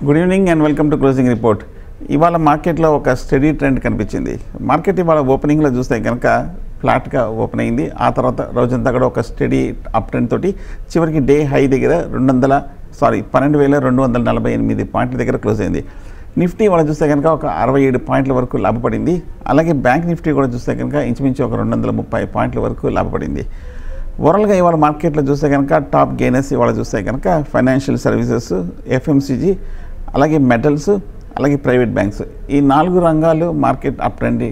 good evening and welcome to closing report ఇవాళ మార్కెట్లో ఒక స్టడీ ట్రెండ్ కనిపించింది మార్కెట్ ఇవాళ ఓపెనింగ్లో చూస్తే కనుక ఫ్లాట్గా ఓపెన్ అయింది ఆ తర్వాత రోజంతా కూడా ఒక స్టడీ అప్ ట్రెండ్ తోటి చివరికి డే హై దగ్గర రెండు వందల సారీ పన్నెండు వేల రెండు వందల నలభై ఎనిమిది పాయింట్ల దగ్గర క్లోజ్ అయింది నిఫ్టీ వాళ్ళు చూస్తే కనుక ఒక అరవై ఏడు పాయింట్ల వరకు లాభపడింది అలాగే బ్యాంక్ నిఫ్టీ కూడా చూస్తే కనుక ఇంచుమించు ఒక రెండు వందల ముప్పై పాయింట్ల వరకు లాభపడింది ఓవరాల్గా ఇవాళ మార్కెట్లో చూస్తే కనుక టాప్ గెయినర్స్ ఇవాళ చూస్తే కనుక ఫైనాన్షియల్ సర్వీసెస్ ఎఫ్ఎంసీజీ అలాగే మెటల్స్ అలాగే ప్రైవేట్ బ్యాంక్స్ ఈ నాలుగు రంగాలు మార్కెట్ అప్ ట్రెండ్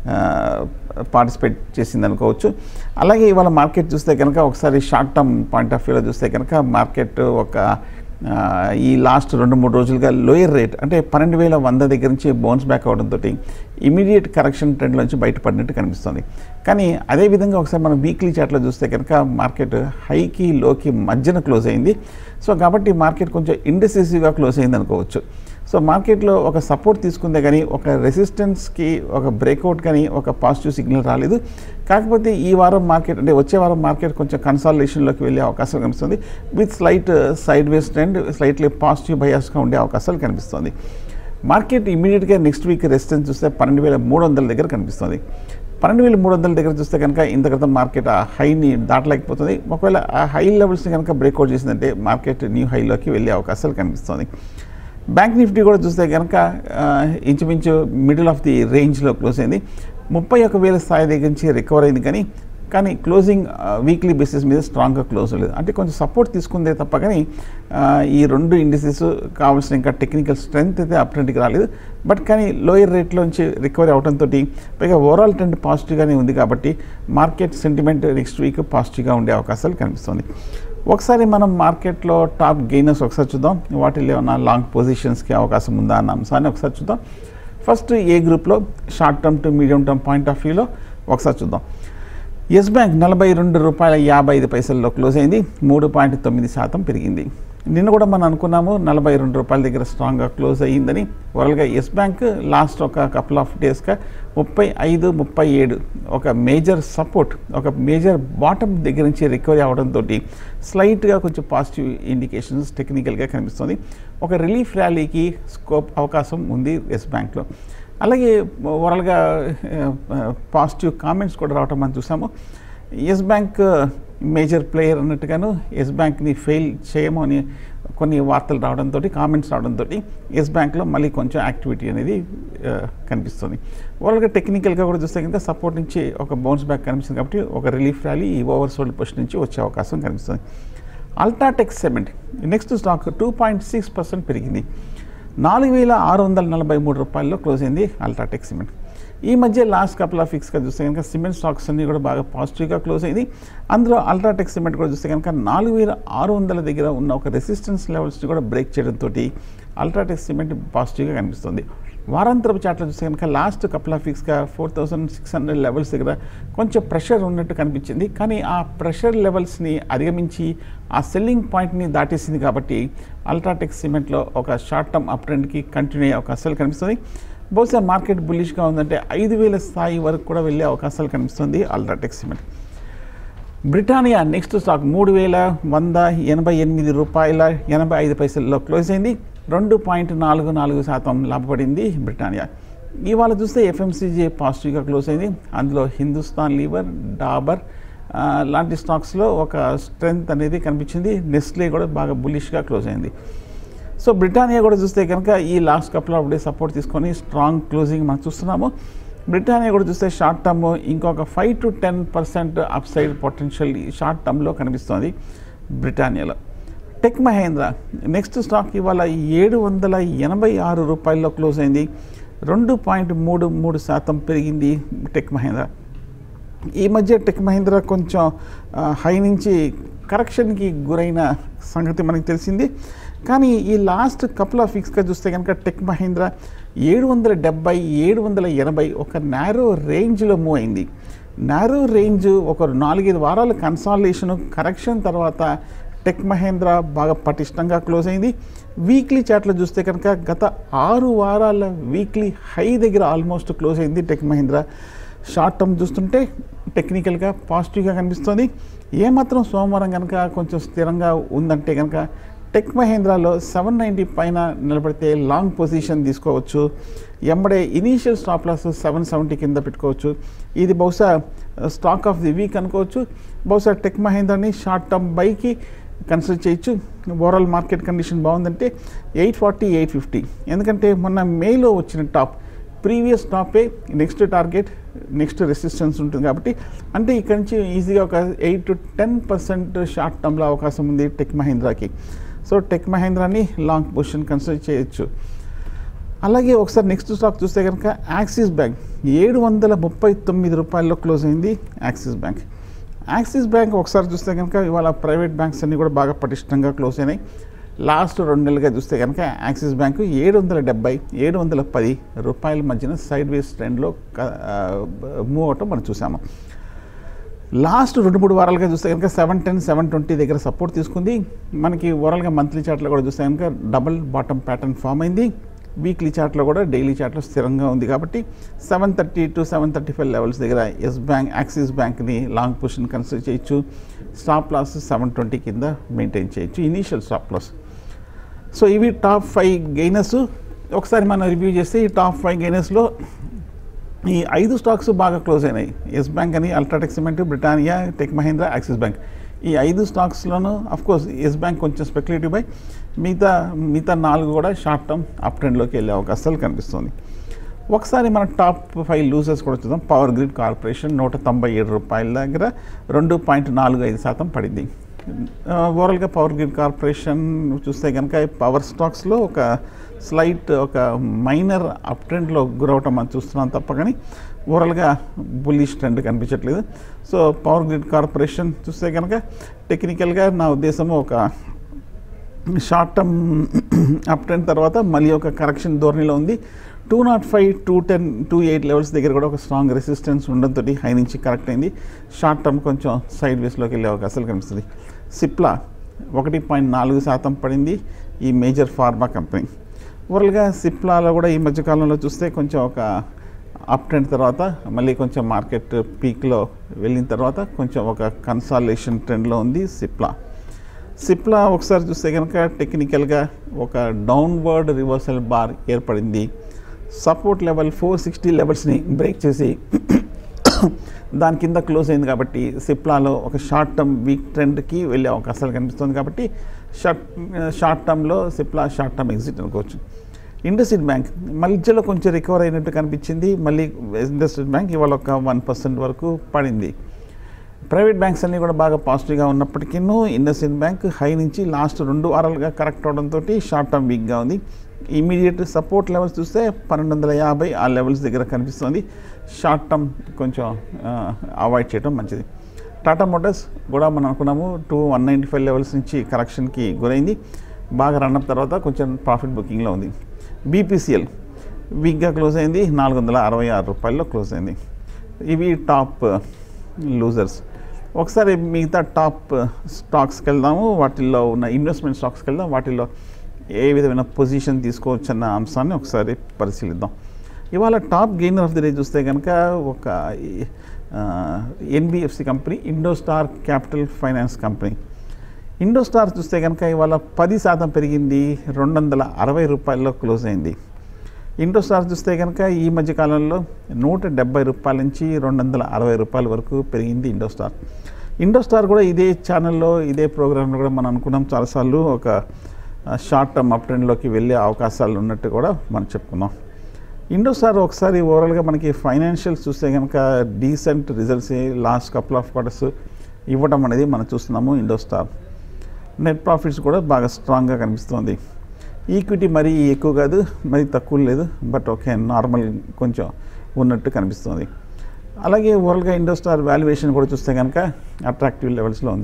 పార్టిసిపేట్ చేసింది అనుకోవచ్చు అలాగే ఇవాళ మార్కెట్ చూస్తే కనుక ఒకసారి షార్ట్ టర్మ్ పాయింట్ ఆఫ్ వ్యూలో చూస్తే కనుక మార్కెట్ ఒక ఆ, ఈ లాస్ట్ రెండు మూడు రోజులుగా లోయర్ రేట్ అంటే పన్నెండు వేల వంద దగ్గర నుంచి బౌన్స్ బ్యాక్ అవడంతో ఇమీడియట్ కరెక్షన్ ట్రెండ్ నుంచి బయటపడినట్టు కనిపిస్తుంది కానీ అదేవిధంగా ఒకసారి మనం వీక్లీ చార్ట్లో చూస్తే కనుక మార్కెట్ హైకి లోకి మధ్యన క్లోజ్ అయింది సో కాబట్టి మార్కెట్ కొంచెం ఇండెసిసివ్గా క్లోజ్ అయింది అనుకోవచ్చు సో మార్కెట్లో ఒక సపోర్ట్ తీసుకుందే కానీ ఒక రెసిస్టెన్స్కి ఒక బ్రేక్అవుట్ కానీ ఒక పాజిటివ్ సిగ్నల్ రాలేదు కాకపోతే ఈ వారం మార్కెట్ అంటే వచ్చే వారం మార్కెట్ కొంచెం కన్సాలిడేషన్లోకి వెళ్ళే అవకాశం కనిపిస్తుంది with slight sideways trend slightly positive బయాస్గా ఉండే అవకాశాలు కనిపిస్తుంది మార్కెట్ ఇమీడియట్గా నెక్స్ట్ వీక్ రెసిస్టెన్స్ చూస్తే పన్నెండు వేల మూడు వందల దగ్గర కనిపిస్తుంది పన్నెండు వేల మూడు వందల దగ్గర చూస్తే కనుక ఇంత క్రితం మార్కెట్ ఆ హైని దాటలేకపోతుంది ఒకవేళ ఆ హై లెవెల్స్ని కనుక బ్రేక్అవుట్ చేసిందంటే మార్కెట్ న్యూ హైలోకి వెళ్ళే అవకాశాలు కనిపిస్తుంది బ్యాంక్ నిఫ్టీ కూడా చూస్తే కనుక ఆ, ఇంచుమించు మిడిల్ ఆఫ్ ది రేంజ్లో క్లోజ్ అయింది ముప్పై ఒక వేల స్థాయి దగ్గర నుంచి రికవర్ అయింది కానీ కానీ క్లోజింగ్ వీక్లీ బేసిస్ మీద స్ట్రాంగ్గా క్లోజ్ లేదు అంటే కొంచెం సపోర్ట్ తీసుకుందే తప్ప కానీ ఆ, ఈ రెండు ఇండిసెస్ కావాల్సిన ఇంకా టెక్నికల్ స్ట్రెంగ్త్ అయితే అప్ ట్రెండ్కి రాలేదు బట్ కానీ లోయర్ రేట్లోంచి రికవరీ అవడంతో పైగా ఓవరాల్ ట్రెండ్ పాజిటివ్గానే ఉంది కాబట్టి మార్కెట్ సెంటిమెంట్ నెక్స్ట్ వీక్ పాజిటివ్గా ఉండే అవకాశాలు కనిపిస్తుంది ఒకసారి మనం మార్కెట్లో టాప్ గెయినర్స్ ఒకసారి చూద్దాం వాటిలో ఏమన్నా లాంగ్ పొజిషన్స్కి అవకాశం ఉందా అన్న అంశాన్ని ఒకసారి చూద్దాం ఫస్ట్ ఏ గ్రూప్లో short term to medium term point of వ్యూలో ఒకసారి చూద్దాం ఎస్ బ్యాంక్ నలభై రెండు రూపాయల యాభై ఐదు పైసల్లో క్లోజ్ అయింది మూడు పాయింట్ తొమ్మిది శాతం పెరిగింది నిన్న కూడా మనం అనుకున్నాము నలభై రెండు రూపాయల దగ్గర స్ట్రాంగ్గా క్లోజ్ అయ్యిందని ఓవరాల్గా ఎస్ బ్యాంక్ లాస్ట్ ఒక కపుల్ ఆఫ్ డేస్గా ముప్పై ఐదు ముప్పై ఏడు ఒక మేజర్ సపోర్ట్ ఒక మేజర్ బాటమ్ దగ్గర నుంచి రికవరీ అవడంతో స్లైట్గా కొంచెం పాజిటివ్ ఇండికేషన్స్ టెక్నికల్గా కనిపిస్తుంది ఒక రిలీఫ్ ర్యాలీకి స్కోప్ అవకాశం ఉంది ఎస్ బ్యాంక్లో అలాగే ఓవరాల్గా పాజిటివ్ కామెంట్స్ కూడా రావటం మనం చూసాము ఎస్ బ్యాంక్ మేజర్ ప్లేయర్ అన్నట్టుగాను ఎస్ బ్యాంక్ని ఫెయిల్ చేయము అని కొన్ని వార్తలు రావడంతో కామెంట్స్ రావడంతో ఎస్ బ్యాంక్లో మళ్ళీ కొంచెం యాక్టివిటీ అనేది ఆ, కనిపిస్తుంది ఓవరాల్గా టెక్నికల్గా కూడా చూస్తే కనుక సపోర్ట్ నుంచి ఒక బౌన్స్ బ్యాక్ కనిపిస్తుంది కాబట్టి ఒక రిలీఫ్ ర్యాలీ ఈ ఓవర్ సోల్డ్ పొజిషన్ నుంచి వచ్చే అవకాశం కనిపిస్తుంది UltraTech Cement next stock two point six percent పెరిగింది నాలుగు వేల ఆరు వందల నలభై మూడు రూపాయల్లో క్లోజ్ అయింది అల్ట్రాటెక్ సిమెంట్ ఈ మధ్య లాస్ట్ కపుల్ ఆఫ్ ఫిక్స్గా చూస్తే కనుక సిమెంట్ స్టాక్స్ అన్ని కూడా బాగా పాజిటివ్గా క్లోజ్ అయింది అందులో అల్ట్రాటెక్ సిమెంట్ కూడా చూస్తే కనుక నాలుగు వేల ఆరు వందల దగ్గర ఉన్న ఒక రెసిస్టెన్స్ లెవెల్స్ని కూడా బ్రేక్ చేయడంతో అల్ట్రాటెక్ సిమెంట్ పాజిటివ్గా కనిపిస్తుంది వారాంతరపు చాట్లో చూస్తే కనుక లాస్ట్ కపుల్ ఆఫ్ వీక్స్గా four thousand six hundred levels దగ్గర కొంచెం ప్రెషర్ ఉన్నట్టు కనిపించింది కానీ ఆ ప్రెషర్ లెవెల్స్ని అధిగమించి ఆ సెల్లింగ్ పాయింట్ని దాటేసింది కాబట్టి అల్ట్రాటెక్ సిమెంట్లో ఒక షార్ట్ టర్మ్ అప్ ట్రెండ్కి కంటిన్యూ అయ్యే అవకాశాలు కనిపిస్తుంది బహుశా మార్కెట్ బుల్లిష్గా ఉందంటే ఐదు వేల స్థాయి వరకు కూడా వెళ్ళే అవకాశాలు కనిపిస్తుంది UltraTech Cement Britannia next stock మూడు వేల వంద ఎనభై ఎనిమిది రూపాయల ఎనభై ఐదు పైసల్లో క్లోజ్ అయింది రెండు పాయింట్ నాలుగు నాలుగు శాతం లాభపడింది బ్రిటానియా ఇవాళ చూస్తే ఎఫ్ఎంసీజీ పాజిటివ్గా క్లోజ్ అయింది అందులో హిందుస్థాన్ లీవర్ డాబర్ ఆ, లాంటి స్టాక్స్లో ఒక స్ట్రెంగ్త్ అనేది కనిపించింది నెస్లే కూడా బాగా బులిష్గా క్లోజ్ అయింది సో బ్రిటానియా కూడా చూస్తే కనుక ఈ last couple of days support తీసుకొని స్ట్రాంగ్ క్లోజింగ్ మనం చూస్తున్నాము బ్రిటానియా కూడా చూస్తే షార్ట్ టర్మ్ ఇంకొక five to ten percent upside potential short టర్మ్లో కనిపిస్తుంది బ్రిటానియాలో టెక్ మహేంద్ర నెక్స్ట్ స్టాక్ ఇవాళ ఏడు వందల ఎనభై ఆరు రూపాయల్లో క్లోజ్ అయింది రెండు పాయింట్ మూడు మూడు శాతం పెరిగింది టెక్ మహేంద్ర ఈ మధ్య టెక్ మహీంద్రా కొంచెం ఆ, హై నుంచి కరెక్షన్కి గురైన సంగతి మనకి తెలిసింది కానీ ఈ లాస్ట్ కపుల్ ఆఫ్ వీక్స్గా చూస్తే కనుక టెక్ మహీంద్రా ఏడు వందల డెబ్బై ఏడు వందల ఎనభై ఒక నారో రేంజ్లో మూవ్ అయింది నారో రేంజ్ ఒక నాలుగైదు వారాల కన్సాలిడేషన్ కరెక్షన్ తర్వాత టెక్ మహేంద్ర బాగా పటిష్టంగా క్లోజ్ అయింది వీక్లీ చాట్లో చూస్తే కనుక గత ఆరు వారాల వీక్లీ హై దగ్గర ఆల్మోస్ట్ క్లోజ్ అయింది టెక్ మహేంద్ర షార్ట్ టర్మ్ చూస్తుంటే టెక్నికల్గా పాజిటివ్గా కనిపిస్తుంది ఏమాత్రం సోమవారం కనుక కొంచెం స్థిరంగా ఉందంటే కనుక టెక్ మహేంద్రాలో సెవెన్ నైంటీ పైన నిలబడితే లాంగ్ పొజిషన్ తీసుకోవచ్చు ఎంబడే initial stop loss seven seventy కింద పెట్టుకోవచ్చు ఇది బహుశా స్టాక్ ఆఫ్ ది వీక్ అనుకోవచ్చు బహుశా టెక్ మహేంద్రాని షార్ట్ టర్మ్ బైకి కన్సిడర్ చేయొచ్చు ఓవరాల్ మార్కెట్ కండిషన్ బాగుందంటే ఎయిట్ ఫార్టీ ఎయిట్ ఫిఫ్టీ ఎందుకంటే మొన్న మేలో వచ్చిన టాప్ ప్రీవియస్ టాపే నెక్స్ట్ టార్గెట్ నెక్స్ట్ రెసిస్టెన్స్ ఉంటుంది కాబట్టి అంటే ఇక్కడ నుంచి ఈజీగా ఒక eight to ten percent short టర్మ్లో అవకాశం ఉంది టెక్ మహేంద్రాకి సో టెక్ మహేంద్రాని లాంగ్ పొజిషన్ కన్సిడర్ చేయొచ్చు అలాగే ఒకసారి నెక్స్ట్ స్టాక్ చూస్తే కనుక యాక్సిస్ బ్యాంక్ ఏడు వందల ముప్పై తొమ్మిది రూపాయల్లో క్లోజ్ అయింది యాక్సిస్ బ్యాంక్ యాక్సిస్ బ్యాంక్ ఒకసారి చూస్తే కనుక ఇవాళ ప్రైవేట్ బ్యాంక్స్ అన్నీ కూడా బాగా పటిష్టంగా క్లోజ్ అయినాయి లాస్ట్ రెండు నెలలుగా చూస్తే కనుక యాక్సిస్ బ్యాంకు ఏడు వందల డెబ్బై ఏడు వందల పది రూపాయల మధ్యన సైడ్ వేస్ ట్రెండ్లో మూవ్ అవటం మనం చూసాము లాస్ట్ రెండు మూడు వారాలుగా చూస్తే కనుక సెవెన్ టెన్ సెవెన్ ట్వంటీ దగ్గర సపోర్ట్ తీసుకుంది మనకి ఓవరాల్గా మంత్లీ చార్ట్లో కూడా చూస్తే కనుక డబుల్ బాటమ్ ప్యాటర్న్ ఫామ్ అయింది వీక్లీ చార్ట్లో కూడా డైలీ చార్ట్లో స్థిరంగా ఉంది కాబట్టి seven thirty to seven thirty five levels దగ్గర ఎస్ బ్యాంక్ యాక్సిస్ బ్యాంక్ని లాంగ్ పొజిషన్ కన్సిడర్ చేయొచ్చు స్టాప్ లాస్ సెవెన్ ట్వంటీ కింద మెయింటైన్ చేయొచ్చు ఇనీషియల్ స్టాప్ లాస్ సో ఇవి టాప్ ఫైవ్ గెయినర్స్ ఒకసారి మనం రివ్యూ చేస్తే ఈ టాప్ ఫైవ్ గెయినర్స్లో ఈ ఐదు స్టాక్స్ బాగా క్లోజ్ అయినాయి ఎస్ బ్యాంక్ అని UltraTech Cement Britannia Tech Mahindra Axis Bank ఈ ఐదు స్టాక్స్లోనూ కోర్స్ ఎస్ బ్యాంక్ కొంచెం స్పెక్యులేటివ్ బై మిగతా మిగతా నాలుగు కూడా షార్ట్ టర్మ్ అప్ ట్రెండ్లోకి వెళ్ళే అవకాశాలు కనిపిస్తుంది ఒకసారి మన టాప్ ఫైవ్ లూజర్స్ కూడా చూద్దాం పవర్ గ్రిడ్ కార్పొరేషన్ నూట తొంభై ఏడు రూపాయల దగ్గర రెండు పాయింట్ నాలుగు ఐదు శాతం పడింది ఓవరాల్గా పవర్ గ్రిడ్ కార్పొరేషన్ చూస్తే కనుక పవర్ స్టాక్స్లో ఒక స్లైట్ ఒక మైనర్ అప్ ట్రెండ్లో గురవటం మనం చూస్తున్నాం తప్ప కానీ ఓవరాల్గా బుల్లిష్ ట్రెండ్ కనిపించట్లేదు సో పవర్ గ్రిడ్ కార్పొరేషన్ చూస్తే కనుక టెక్నికల్గా నా ఉద్దేశము ఒక షార్ట్ టర్మ్ అప్ ట్రెండ్ తర్వాత మళ్ళీ ఒక కరెక్షన్ ధోరణిలో ఉంది two naught five two ten two eight levels దగ్గర కూడా ఒక స్ట్రాంగ్ రెసిస్టెన్స్ ఉండడంతో హై నుంచి కరెక్ట్ అయింది షార్ట్ టర్మ్ కొంచెం సైడ్ వేస్లోకి వెళ్ళే అవకాశాలు కనిపిస్తుంది సిప్లా ఒకటి పాయింట్ నాలుగు శాతం పడింది ఈ మేజర్ ఫార్మా కంపెనీ ఓవరాల్గా సిప్లాలో కూడా ఈ మధ్యకాలంలో చూస్తే కొంచెం ఒక అప్ ట్రెండ్ తర్వాత మళ్ళీ కొంచెం మార్కెట్ పీక్లో వెళ్ళిన తర్వాత కొంచెం ఒక కన్సాలేషన్ ట్రెండ్లో ఉంది సిప్లా సిప్లా ఒకసారి చూస్తే కనుక టెక్నికల్గా ఒక డౌన్వర్డ్ రివర్సల్ బార్ ఏర్పడింది సపోర్ట్ లెవెల్ ఫోర్ సిక్స్టీ లెవెల్స్ని బ్రేక్ చేసి దాని కింద క్లోజ్ అయింది కాబట్టి సిప్లాలో ఒక షార్ట్ టర్మ్ వీక్ ట్రెండ్కి వెళ్ళే అవకాశాలు కనిపిస్తుంది కాబట్టి షార్ట్ షార్ట్ టర్మ్లో సిప్లా షార్ట్ టర్మ్ ఎగ్జిట్ అనుకోవచ్చు ఇండస్ఇండ్ బ్యాంక్ మధ్యలో కొంచెం రికవర్ అయినట్టు కనిపించింది మళ్ళీ ఇండస్ఇండ్ బ్యాంక్ ఇవాళ ఒక వన్ పర్సెంట్ వరకు పడింది ప్రైవేట్ బ్యాంక్స్ అన్నీ కూడా బాగా పాజిటివ్గా ఉన్నప్పటికీ ఇండస్ఇండ్ బ్యాంక్ హై నుంచి లాస్ట్ రెండు వారాలుగా కరెక్ట్ అవడంతో షార్ట్ టర్మ్ వీక్గా ఉంది ఇమీడియట్ సపోర్ట్ లెవెల్స్ చూస్తే పన్నెండు వందల యాభై ఆ లెవెల్స్ దగ్గర కనిపిస్తుంది షార్ట్ టర్మ్ కొంచెం అవాయిడ్ చేయడం మంచిది టాటా మోటార్స్ కూడా మనం అనుకున్నాము two one ninety five levels నుంచి కరెక్షన్కి గురైంది బాగా రన్అప్ తర్వాత కొంచెం ప్రాఫిట్ బుకింగ్లో ఉంది బీపీసీఎల్ వీక్గా క్లోజ్ అయింది నాలుగు వందల అరవై ఆరు రూపాయల్లో క్లోజ్ అయింది ఇవి టాప్ లూజర్స్ ఒకసారి మిగతా టాప్ స్టాక్స్కి వెళ్దాము వాటిల్లో ఉన్న ఇన్వెస్ట్మెంట్ స్టాక్స్కి వెళ్దాం వాటిల్లో ఏ విధమైన పొజిషన్ తీసుకోవచ్చు అన్న అంశాన్ని ఒకసారి పరిశీలిద్దాం ఇవాళ top gainer of the day చూస్తే కనుక ఒక NBFC company IndoStar Capital Finance company IndoStar చూస్తే కనుక ఇవాళ పది శాతం పెరిగింది రెండు వందల అరవై రూపాయల్లో క్లోజ్ అయింది ఇండోస్టార్ చూస్తే కనుక ఈ మధ్య కాలంలో నూట డెబ్బై రూపాయల నుంచి రెండు వందల అరవై రూపాయల వరకు పెరిగింది ఇండోస్టార్ ఇండోస్టార్ కూడా ఇదే ఛానల్లో ఇదే ప్రోగ్రాంలో కూడా మనం అనుకున్నాం చాలాసార్లు ఒక షార్ట్ టర్మ్ అప్ ట్రెండ్లోకి వెళ్ళే అవకాశాలు ఉన్నట్టు కూడా మనం చెప్పుకున్నాం ఇండోస్టార్ ఒకసారి ఓవరాల్గా మనకి ఫైనాన్షియల్స్ చూస్తే కనుక decent results last couple of quarters ఇవ్వడం అనేది మనం చూస్తున్నాము ఇండోస్టార్ నెట్ ప్రాఫిట్స్ కూడా బాగా స్ట్రాంగ్గా కనిపిస్తుంది ఈక్విటీ మరీ ఎక్కువ కాదు మరీ తక్కువ లేదు బట్ ఓకే నార్మల్ కొంచెం ఉన్నట్టు కనిపిస్తుంది అలాగే ఓవరాల్గా ఇండోస్టార్ వాల్యుయేషన్ కూడా చూస్తే కనుక అట్రాక్టివ్ లెవెల్స్లో ఉంది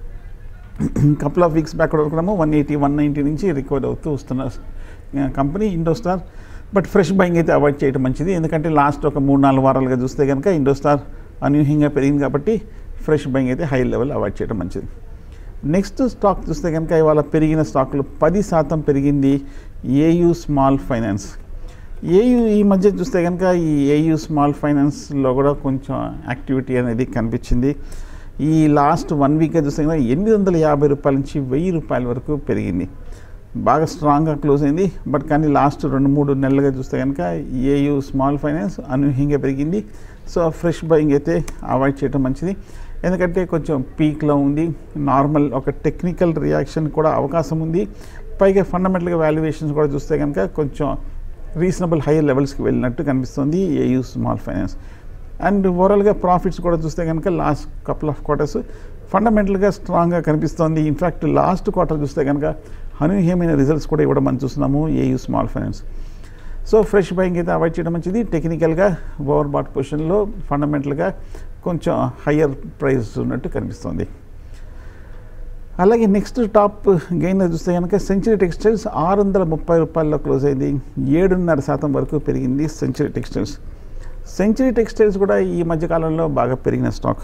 కపుల్ ఆఫ్ వీక్స్ బ్యాక్ అనుకున్నాము వన్ ఎయిటీ వన్ నైంటీ నుంచి రికవర్ అవుతూ వస్తున్న company IndoStar but fresh buying అయితే అవాయిడ్ చేయడం మంచిది ఎందుకంటే లాస్ట్ ఒక మూడు నాలుగు వారాలుగా చూస్తే కనుక ఇండోస్టార్ అనూహ్యంగా పెరిగింది కాబట్టి ఫ్రెష్ బయింగ్ అయితే హై లెవెల్ అవాయిడ్ చేయడం మంచిది నెక్స్ట్ స్టాక్ చూస్తే కనుక ఇవాళ పెరిగిన స్టాక్లు పది శాతం పెరిగింది ఏయూ స్మాల్ ఫైనాన్స్ ఏయూ ఈ మధ్య చూస్తే కనుక ఈ ఏయూ స్మాల్ ఫైనాన్స్లో కూడా కొంచెం యాక్టివిటీ అనేది కనిపించింది ఈ లాస్ట్ వన్ వీక్ చూస్తే కనుక ఎనిమిది వందల యాభై రూపాయల నుంచి వెయ్యి రూపాయల వరకు పెరిగింది బాగా స్ట్రాంగ్గా క్లోజ్ అయింది బట్ కానీ లాస్ట్ రెండు మూడు నెలలుగా చూస్తే కనుక ఏయు స్మాల్ ఫైనాన్స్ అనూహ్యంగా పెరిగింది సో ఫ్రెష్ బయింగ్ అయితే అవాయిడ్ చేయడం మంచిది ఎందుకంటే కొంచెం పీక్లో ఉంది నార్మల్ ఒక టెక్నికల్ రియాక్షన్ కూడా అవకాశం ఉంది పైగా ఫండమెంటల్గా వాల్యుయేషన్స్ కూడా చూస్తే కనుక కొంచెం రీజనబుల్ హైయర్ లెవెల్స్కి వెళ్ళినట్టు కనిపిస్తుంది ఏయూ స్మాల్ ఫైనాన్స్ అండ్ ఓవరాల్గా ప్రాఫిట్స్ కూడా చూస్తే కనుక లాస్ట్ కపుల్ ఆఫ్ క్వార్టర్స్ ఫండమెంటల్గా స్ట్రాంగ్గా కనిపిస్తోంది ఇన్ఫ్యాక్ట్ లాస్ట్ క్వార్టర్ చూస్తే కనుక అనూహ్యమైన రిజల్ట్స్ కూడా ఇవ్వడం మనం చూస్తున్నాము AU small finance so fresh buying అయితే అవాయిడ్ చేయడం మంచిది టెక్నికల్గా ఓవర్ బాట్ పొజిషన్లో ఫండమెంటల్గా కొంచెం హయ్యర్ ప్రైస్ ఉన్నట్టు కనిపిస్తుంది అలాగే నెక్స్ట్ టాప్ గెయిన్ చూస్తే కనుక సెంచరీ టెక్స్టైల్స్ ఆరు వందల ముప్పై రూపాయల్లో క్లోజ్ అయింది ఏడున్నర శాతం వరకు పెరిగింది సెంచరీ టెక్స్టైల్స్ సెంచరీ టెక్స్టైల్స్ కూడా ఈ మధ్య కాలంలో బాగా పెరిగిన స్టాక్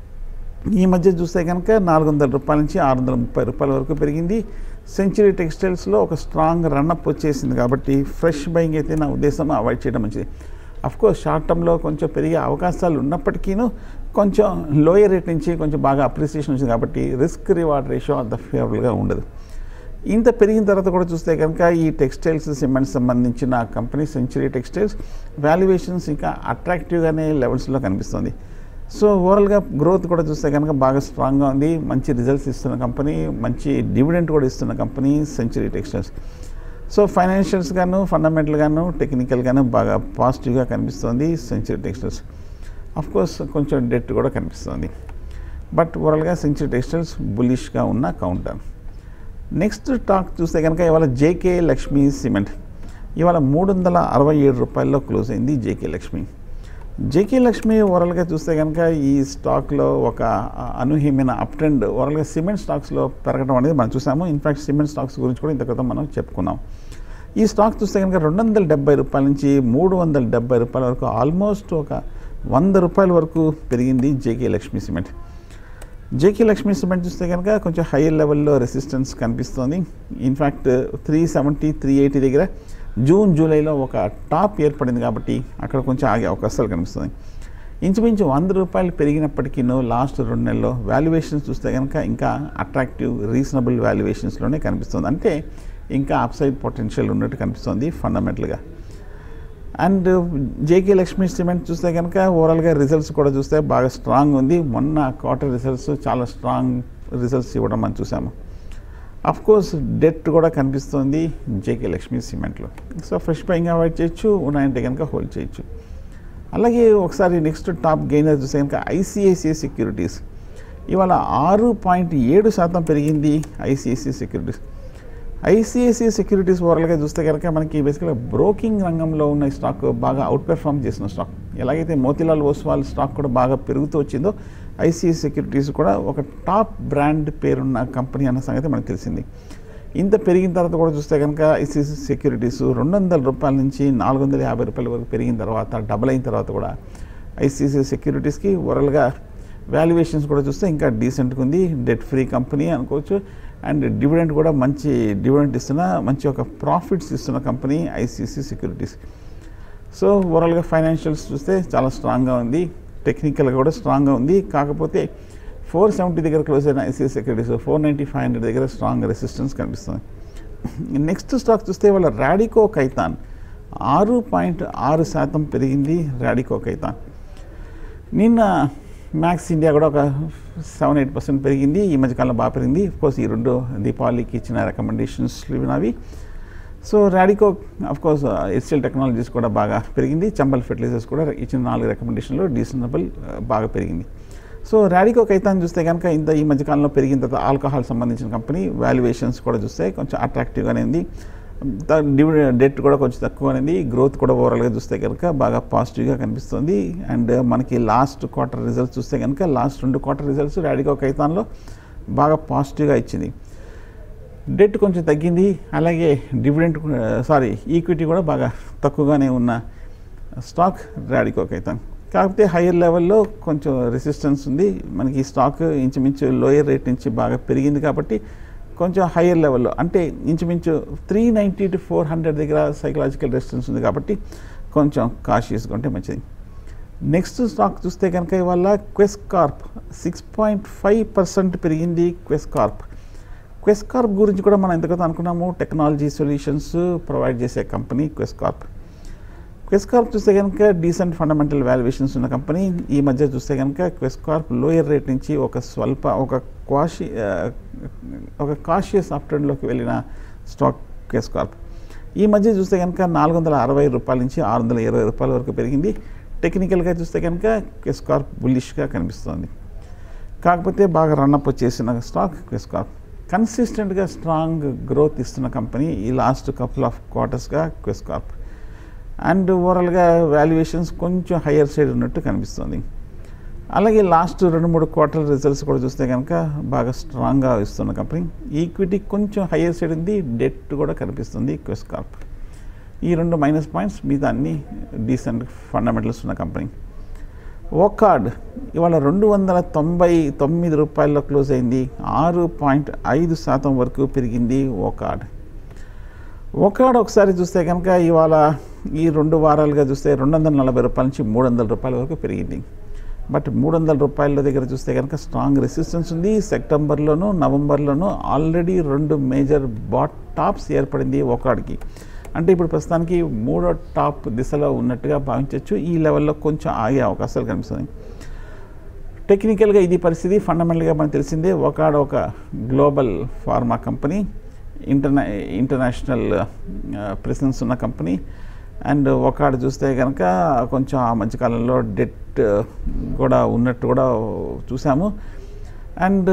ఈ మధ్య చూస్తే కనుక నాలుగు వందల రూపాయల నుంచి ఆరు వందల ముప్పై రూపాయల వరకు పెరిగింది సెంచరీ టెక్స్టైల్స్లో ఒక స్ట్రాంగ్ రన్అప్ వచ్చేసింది కాబట్టి ఫ్రెష్ బయింగ్ అయితే నా ఉద్దేశం అవాయిడ్ చేయడం మంచిది కోర్స్ షార్ట్ టర్మ్లో కొంచెం పెరిగే అవకాశాలు ఉన్నప్పటికీను కొంచెం లోయర్ రేట్ నుంచి కొంచెం బాగా అప్రిసియేషన్ వచ్చింది కాబట్టి రిస్క్ రివార్డ్ రేషియో అంత ఫేవరబుల్గా ఉండదు ఇంత పెరిగిన తర్వాత కూడా చూస్తే కనుక ఈ టెక్స్టైల్స్ సిమెంట్స్ సంబంధించిన కంపెనీ సెంచరీ టెక్స్టైల్స్ వాల్యుయేషన్స్ ఇంకా అట్రాక్టివ్గానే లెవెల్స్లో కనిపిస్తుంది సో ఓవరాల్గా గ్రోత్ కూడా చూస్తే కనుక బాగా స్ట్రాంగ్గా ఉంది మంచి రిజల్ట్స్ ఇస్తున్న కంపెనీ మంచి డివిడెంట్ కూడా ఇస్తున్న company century textiles so financials గాను ఫండమెంటల్ గాను టెక్నికల్ గాను బాగా పాజిటివ్గా కనిపిస్తుంది సెంచరీ టెక్స్టైల్స్ కోర్స్ కొంచెం డెట్ కూడా కనిపిస్తుంది బట్ ఓవరాల్గా సెంచరీ టెక్స్టైల్స్ బులిష్గా ఉన్న కౌంటర్ నెక్స్ట్ టాక్ చూస్తే కనుక ఇవాళ జేకే లక్ష్మీ సిమెంట్ ఇవాళ మూడు వందల అరవై ఏడు రూపాయల్లో క్లోజ్ అయింది జేకే లక్ష్మి జేకే లక్ష్మి ఓవరాల్గా చూస్తే కనుక ఈ స్టాక్లో ఒక అనూహ్యమైన అప్ ట్రెండ్ ఓవరాల్గా సిమెంట్ స్టాక్స్లో పెరగడం అనేది మనం చూసాము ఇన్ఫాక్ట్ సిమెంట్ స్టాక్స్ గురించి కూడా ఇంత క్రితం మనం చెప్పుకున్నాం ఈ స్టాక్ చూస్తే కనుక రెండు వందల డెబ్బై రూపాయల నుంచి మూడు వందల డెబ్బై రూపాయల వరకు ఆల్మోస్ట్ ఒక వంద రూపాయల వరకు పెరిగింది JK Lakshmi cement JK Lakshmi cement చూస్తే కనుక కొంచెం హైయర్ లెవెల్లో రెసిస్టెన్స్ కనిపిస్తుంది in fact three seventy three eighty దగ్గర జూన్ జూలైలో ఒక టాప్ ఏర్పడింది కాబట్టి అక్కడ కొంచెం ఆగే అవకాశాలు కనిపిస్తుంది ఇంచుమించు వంద రూపాయలు పెరిగినప్పటికీ లాస్ట్ రెండు నెలల్లో వాల్యుయేషన్స్ చూస్తే కనుక ఇంకా అట్రాక్టివ్ రీజనబుల్ వాల్యుయేషన్స్లోనే కనిపిస్తుంది అంటే ఇంకా అప్సైడ్ పొటెన్షియల్ ఉన్నట్టు కనిపిస్తుంది ఫండమెంటల్గా అండ్ జేకే లక్ష్మీ సిమెంట్ చూస్తే కనుక ఓవరాల్గా రిజల్ట్స్ కూడా చూస్తే బాగా స్ట్రాంగ్ ఉంది మొన్న క్వార్టర్ రిజల్ట్స్ చాలా స్ట్రాంగ్ రిజల్ట్స్ ఇవ్వడం మనం చూసాము అఫ్ కోర్స్ డెట్ కూడా కనిపిస్తుంది జేకే లక్ష్మీ సిమెంట్లో సో ఫ్రెష్ బయింగ్ అవాయిడ్ చేయొచ్చు ఉన్నాయంటే కనుక హోల్డ్ చేయొచ్చు అలాగే ఒకసారి నెక్స్ట్ టాప్ గెయినర్ చూస్తే కనుక ఐసిఐసిఐ సెక్యూరిటీస్ ఇవాళ ఆరు పాయింట్ ఏడు శాతం పెరిగింది ఐసిఐసిఐ సెక్యూరిటీస్ ఐసిఐసిఐ సెక్యూరిటీస్ ఓవరాల్గా చూస్తే కనుక మనకి బేసిక్గా బ్రోకింగ్ రంగంలో ఉన్న ఈ స్టాక్ బాగా అవుట్ పెర్ఫామ్ చేసిన స్టాక్ ఎలాగైతే మోతీలాల్ ఓస్వాల్ స్టాక్ కూడా బాగా పెరుగుతూ వచ్చిందో ఐసిఐ సెక్యూరిటీస్ కూడా ఒక టాప్ బ్రాండ్ పేరున్న కంపెనీ అన్న సంగతి మనకు తెలిసింది ఇంత పెరిగిన తర్వాత కూడా చూస్తే కనుక ఐసిఐసి సెక్యూరిటీస్ రెండు వందల రూపాయల నుంచి నాలుగు వందల యాభై రూపాయల వరకు పెరిగిన తర్వాత డబుల్ అయిన తర్వాత కూడా ఐసిఐసి సెక్యూరిటీస్కి ఓవరాల్గా వాల్యుయేషన్స్ కూడా చూస్తే ఇంకా డీసెంట్గా ఉంది డెట్ ఫ్రీ కంపెనీ అనుకోవచ్చు అండ్ డివిడెంట్ కూడా మంచి డివిడెంట్ ఇస్తున్న మంచి ఒక ప్రాఫిట్స్ ఇస్తున్న కంపెనీ ఐసిఐసి సెక్యూరిటీస్ సో ఓవరాల్గా ఫైనాన్షియల్స్ చూస్తే చాలా స్ట్రాంగ్గా ఉంది టెక్నికల్గా కూడా స్ట్రాంగ్గా ఉంది కాకపోతే ఫోర్ సెవెంటీ దగ్గర క్లోజ్ అయిన ICICI securities four ninety five hundred దగ్గర స్ట్రాంగ్ రెసిస్టెన్స్ కనిపిస్తుంది నెక్స్ట్ స్టాక్ చూస్తే వాళ్ళ రాడికో కైతాన్ ఆరు పాయింట్ ఆరు శాతం పెరిగింది రాడికో కైతాన్ నిన్న మ్యాక్స్ ఇండియా కూడా ఒక సెవెన్ ఎయిట్ పర్సెంట్ పెరిగింది ఈ మధ్యకాలంలో బాగా పెరిగింది కోర్స్ ఈ రెండు దీపావళికి ఇచ్చిన రికమెండేషన్స్ ఇవి so Radico course HCL technologies కూడా బాగా పెరిగింది చంబల్ ఫెర్టిలైజర్స్ కూడా ఇచ్చిన నాలుగు రికమెండేషన్లో డీసనబుల్ బాగా పెరిగింది సో రాడికో కైతాన్ చూస్తే కనుక ఇంత ఈ మధ్యకాలంలో పెరిగిన తర్వాత ఆల్కహాల్ సంబంధించిన కంపెనీ వాల్యుయేషన్స్ కూడా చూస్తే కొంచెం అట్రాక్టివ్గానే ఉంది డివిడె డెట్ కూడా కొంచెం తక్కువనే ఉంది గ్రోత్ కూడా ఓవరాల్గా చూస్తే కనుక బాగా పాజిటివ్గా కనిపిస్తుంది అండ్ మనకి లాస్ట్ క్వార్టర్ రిజల్ట్స్ చూస్తే కనుక లాస్ట్ రెండు క్వార్టర్ రిజల్ట్స్ రాడికో కైతాన్లో బాగా పాజిటివ్గా ఇచ్చింది డెట్ కొంచెం తగ్గింది అలాగే డివిడెంట్ సారీ ఈక్విటీ కూడా బాగా తక్కువగానే ఉన్న స్టాక్ రాడికో కైతాన్ కాకపోతే హయ్యర్ లెవెల్లో కొంచెం రెసిస్టెన్స్ ఉంది మనకి ఈ స్టాక్ ఇంచుమించు లోయర్ రేట్ నుంచి బాగా పెరిగింది కాబట్టి కొంచెం హయ్యర్ లెవెల్లో అంటే ఇంచుమించు three ninety to four hundred దగ్గర సైకలాజికల్ రెసిస్టెన్స్ ఉంది కాబట్టి కొంచెం కాషియస్గా ఉంటే మంచిది నెక్స్ట్ స్టాక్ చూస్తే కనుక ఇవాళ Quess Corp six point five percent పెరిగింది క్వెస్ కార్ప్ క్వెస్ కార్ప్ గురించి కూడా మనం ఎంతకైతే అనుకున్నాము టెక్నాలజీ సొల్యూషన్స్ ప్రొవైడ్ చేసే company Quess Corp Quess Corp చూస్తే కనుక డీసెంట్ ఫండమెంటల్ వాల్యుయేషన్స్ ఉన్న కంపెనీ ఈ మధ్య చూస్తే కనుక క్వెస్ కార్ప్ లోయర్ రేట్ నుంచి ఒక స్వల్ప ఒక క్వాషి ఆ, ఒక కాషియస్ అప్ ట్రెండ్లోకి వెళ్ళిన స్టాక్ క్వెస్ కార్ప్ ఈ మధ్య చూస్తే కనుక నాలుగు వందల అరవై రూపాయల నుంచి ఆరు వందల ఇరవై రూపాయల వరకు పెరిగింది టెక్నికల్గా చూస్తే కనుక క్వెస్ కార్ప్ బుల్లిష్గా కనిపిస్తుంది కాకపోతే బాగా రన్అప్ వచ్చేసిన స్టాక్ క్వెస్ కార్ప్ కన్సిస్టెంట్గా స్ట్రాంగ్ గ్రోత్ ఇస్తున్న కంపెనీ ఈ లాస్ట్ కపుల్ ఆఫ్ క్వార్టర్స్గా క్వెస్ కార్ప్ అండ్ ఓవరాల్గా వాల్యుయేషన్స్ కొంచెం హయ్యర్ సైడ్ ఉన్నట్టు కనిపిస్తుంది అలాగే లాస్ట్ రెండు మూడు క్వార్టర్ రిజల్ట్స్ కూడా చూస్తే కనుక బాగా స్ట్రాంగ్గా ఇస్తున్న కంపెనీ ఈక్విటీ కొంచెం హయ్యర్ సైడ్ ఉంది డెట్ కూడా కనిపిస్తుంది క్వెస్ కార్ప్ ఈ రెండు మైనస్ పాయింట్స్ మీద అన్ని డీసెంట్ ఫండమెంటల్స్ ఉన్న కంపెనీ ఓకార్డ్ ఇవాళ రెండు వందల తొంభై తొమ్మిది రూపాయల్లో క్లోజ్ అయింది ఆరు పాయింట్ ఐదు శాతం వరకు పెరిగింది ఓకార్డ్ ఓకార్డ్ ఒకసారి చూస్తే కనుక ఇవాళ ఈ రెండు వారాలుగా చూస్తే రెండు వందల నలభై రూపాయల నుంచి మూడు వందల రూపాయల వరకు పెరిగింది బట్ మూడు వందల రూపాయల దగ్గర చూస్తే కనుక స్ట్రాంగ్ రెసిస్టెన్స్ ఉంది సెప్టెంబర్లోను నవంబర్లోను ఆల్రెడీ రెండు మేజర్ బాట్ టాప్స్ ఏర్పడింది ఓకాడ్కి అంటే ఇప్పుడు ప్రస్తుతానికి మూడో టాప్ దిశలో ఉన్నట్టుగా భావించవచ్చు ఈ లెవెల్లో కొంచెం ఆగే అవకాశాలు కనిపిస్తుంది టెక్నికల్గా ఇది పరిస్థితి ఫండమెంటల్గా మనకు తెలిసిందే ఒకాడ ఒక గ్లోబల్ ఫార్మా కంపెనీ ఇంటర్నా ఇంటర్నేషనల్ ప్రెసెన్స్ ఉన్న కంపెనీ అండ్ ఒకాడ చూస్తే కనుక కొంచెం ఆ మధ్యకాలంలో డెట్ కూడా ఉన్నట్టు కూడా చూసాము అండ్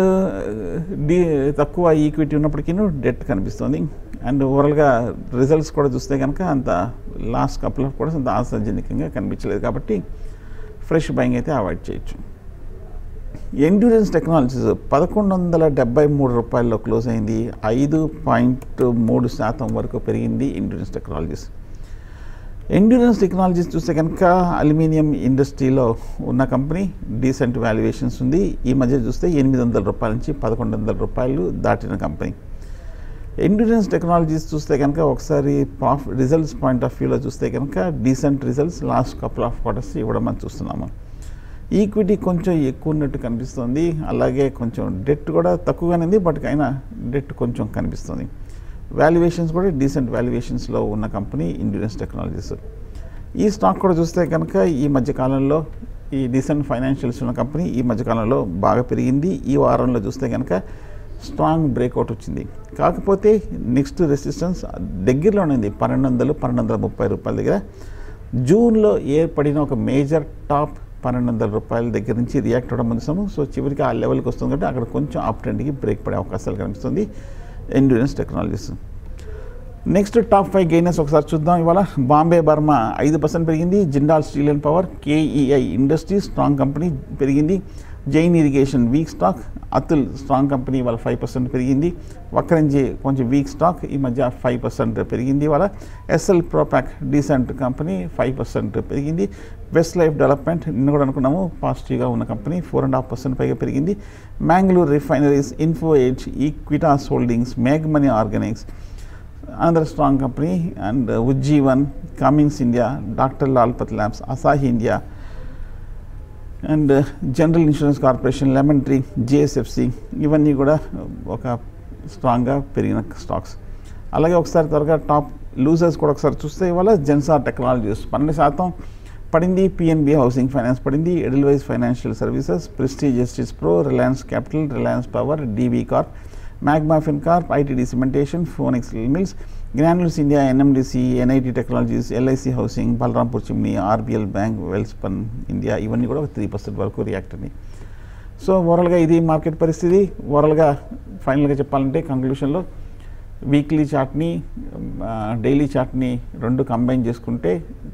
డి తక్కువ ఈక్విటీ ఉన్నప్పటికీ డెట్ కనిపిస్తుంది అండ్ ఓవరాల్గా రిజల్ట్స్ కూడా చూస్తే కనుక అంత లాస్ట్ కపుల్ ఆఫ్ కూడా అంత ఆశాజనకంగా కనిపించలేదు కాబట్టి ఫ్రెష్ బయింగ్ అయితే అవాయిడ్ చేయొచ్చు ఎండ్యూరెన్స్ టెక్నాలజీస్ పదకొండు వందల డెబ్బై మూడు రూపాయల్లో క్లోజ్ అయింది ఐదు పాయింట్ మూడు శాతం వరకు పెరిగింది ఎండ్యూరెన్స్ టెక్నాలజీస్ ఎండ్యూరెన్స్ టెక్నాలజీస్ చూస్తే కనుక అల్యూమినియం ఇండస్ట్రీలో ఉన్న కంపెనీ డీసెంట్ వాల్యుయేషన్స్ ఉంది ఈ మధ్య చూస్తే ఎనిమిది వందల రూపాయల నుంచి పదకొండు వందల రూపాయలు దాటిన కంపెనీ ఎండ్యూరెన్స్ టెక్నాలజీస్ చూస్తే కనుక ఒకసారి ప్రాఫ్ రిజల్ట్స్ పాయింట్ ఆఫ్ వ్యూలో చూస్తే కనుక decent results last couple of quarters ఇవ్వడం మనం చూస్తున్నాము ఈక్విటీ కొంచెం ఎక్కువ ఉన్నట్టు కనిపిస్తుంది అలాగే కొంచెం డెట్ కూడా తక్కువగానే ఉంది బట్ అయినా డెట్ కొంచెం కనిపిస్తుంది వాల్యుయేషన్స్ కూడా డీసెంట్ వాల్యుయేషన్స్లో ఉన్న కంపెనీ ఇండ్యూరెన్స్ టెక్నాలజీస్ ఈ స్టాక్ కూడా చూస్తే కనుక ఈ మధ్యకాలంలో ఈ డీసెంట్ ఫైనాన్షియల్స్ ఉన్న కంపెనీ ఈ మధ్యకాలంలో బాగా పెరిగింది ఈ వారంలో చూస్తే కనుక స్ట్రాంగ్ బ్రేక్అవుట్ వచ్చింది కాకపోతే నెక్స్ట్ రెసిస్టెన్స్ దగ్గరలోనే ఉంది పన్నెండు వందలు పన్నెండు వందల ముప్పై రూపాయల దగ్గర జూన్లో ఏర్పడిన ఒక మేజర్ టాప్ పన్నెండు వందల రూపాయల దగ్గర నుంచి రియాక్ట్ అవ్వడం చూసాము సో చివరికి ఆ లెవెల్కి వస్తుంది కాబట్టి అక్కడ కొంచెం అప్ ట్రెండ్కి బ్రేక్ పడే అవకాశాలు కనిపిస్తుంది Endurance Technologies next top five gainers ఒకసారి చూద్దాం ఇవాళ బాంబే బర్మా ఐదు పర్సెంట్ పెరిగింది Jindal steel and power KEI industry strong company పెరిగింది Jain irrigation weak stock Atul strong company ఇవాళ ఫైవ్ పర్సెంట్ పెరిగింది వక్రంజీ కొంచెం వీక్ స్టాక్ ఈ మధ్య ఫైవ్ పర్సెంట్ పెరిగింది ఇవాళ Essel Propack decent company five percent పెరిగింది వెస్ట్ లైఫ్ డెవలప్మెంట్ నిన్న కూడా అనుకున్నాము పాజిటివ్గా ఉన్న కంపెనీ ఫోర్ అండ్ హాఫ్ పర్సెంట్ పైగా పెరిగింది Mangalore refineries Info Edge Equitas holdings మేగ్ మనీ organics another strong company and Ujjivan Cummins India doctor Lalpath labs Asahi India and general insurance corporation Lemon Tree GSFC ఇవన్నీ కూడా ఒక స్ట్రాంగ్గా పెరిగిన స్టాక్స్ అలాగే ఒకసారి త్వరగా టాప్ లూజర్స్ కూడా ఒకసారి చూస్తే ఇవాళ జెన్సార్ టెక్నాలజీస్ పన్నెండు శాతం పడింది పిఎన్బి హౌసింగ్ ఫైనాన్స్ పడింది Edelweiss financial services Prestige justice pro Reliance Capital Reliance Power DB Corp Magma Fincorp ITD Cementation Phoenix Mills Granules India NMDC NIIT technologies LIC housing Balrampur Chini RBL bank Welspun India ఇవన్నీ కూడా three percent వరకు react అయ్యి so ఓవరాల్గా ఇది market పరిస్థితి ఓవరాల్గా ఫైనల్గా చెప్పాలంటే కంక్లూషన్లో వీక్లీ చార్ట్ని డైలీ చార్ట్ని రెండు కంబైన్ చేసుకుంటే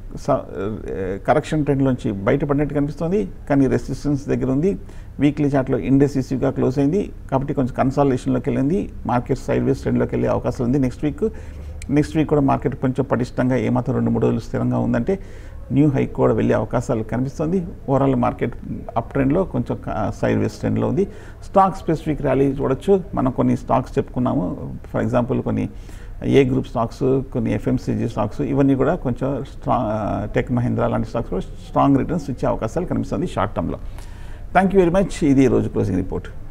కరెక్షన్ ట్రెండ్లోంచి బయటపడినట్టు కనిపిస్తుంది కానీ రెసిస్టెన్స్ దగ్గర ఉంది వీక్లీ చార్ట్లో ఇండెసిసివ్గా క్లోజ్ అయింది కాబట్టి కొంచెం కన్సాలేషన్లోకి వెళ్ళింది మార్కెట్ సైడ్ వేస్ ట్రెండ్లోకి వెళ్ళే అవకాశం ఉంది నెక్స్ట్ వీక్ నెక్స్ట్ వీక్ కూడా మార్కెట్ కొంచెం పటిష్టంగా ఏమాత్రం రెండు మూడు రోజులు స్థిరంగా ఉందంటే న్యూ హైక్ కూడా వెళ్ళే అవకాశాలు కనిపిస్తుంది ఓవరాల్ మార్కెట్ అప్ ట్రెండ్లో కొంచెం సైడ్ వేస్ ట్రెండ్లో ఉంది స్టాక్ స్పెసిఫిక్ ర్యాలీ చూడొచ్చు మనం కొన్ని స్టాక్స్ చెప్పుకున్నాము ఫర్ ఎగ్జాంపుల్ కొన్ని ఏ గ్రూప్ స్టాక్స్ కొన్ని ఎఫ్ఎంసీజీ స్టాక్స్ ఇవన్నీ కూడా కొంచెం స్ట్రాంగ్ టెక్ మహీంద్రా లాంటి స్టాక్స్ కూడా స్ట్రాంగ్ రిటర్న్స్ ఇచ్చే అవకాశాలు కనిపిస్తుంది షార్ట్ టర్మ్లో థ్యాంక్ యూ వెరీ మచ్ ఇది ఈ రోజు క్లోజింగ్ రిపోర్ట్